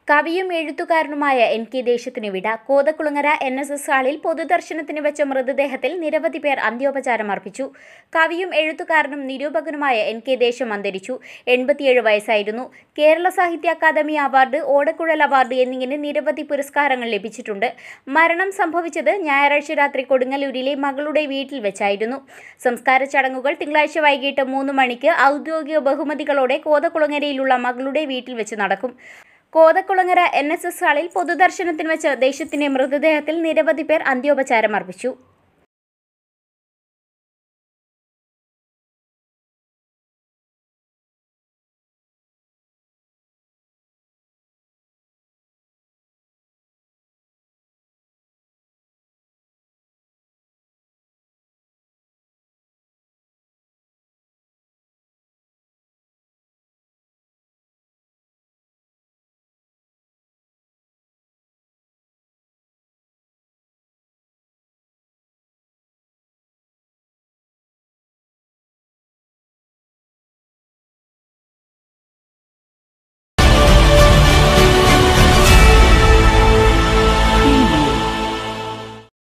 കവിയും എഴുത്തുകാരനുമായ N K ദേശത്തിന് വിട കോതക്കുളങ്ങര എൻ എസ് എസ് ഹാളിൽ പൊതുദർശനത്തിന് വെച്ച മൃതദേഹത്തിൽ നിരവധി പേർ അന്ത്യോപചാരം അർപ്പിച്ചു കവിയും എഴുത്തുകാരനും നിരൂപകനുമായ എൻ കെ ദേശം അന്തരിച്ചു എൺപത്തിയേഴ് വയസ്സായിരുന്നു കേരള സാഹിത്യ അക്കാദമി അവാർഡ് ഓടക്കുഴൽ അവാർഡ് എന്നിങ്ങനെ നിരവധി പുരസ്കാരങ്ങൾ ലഭിച്ചിട്ടുണ്ട് മരണം സംഭവിച്ചത് ഞായറാഴ്ച രാത്രി കൊടുങ്ങല്ലൂരിലെ മകളുടെ വീട്ടിൽ വെച്ചായിരുന്നു സംസ്കാര ചടങ്ങുകൾ തിങ്കളാഴ്ച വൈകിട്ട് മൂന്ന് മണിക്ക് ഔദ്യോഗിക ബഹുമതികളോടെ കോതക്കുളങ്ങരയിലുള്ള മകളുടെ വീട്ടിൽ വെച്ച് നടക്കും കോതക്കുളങ്ങര എൻ എസ് എസ് ഹാളിൽ പൊതുദർശനത്തിന് വെച്ച ദേശത്തിന്റെ മൃതദേഹത്തിൽ നിരവധി പേർ അന്ത്യോപചാരം അർപ്പിച്ചു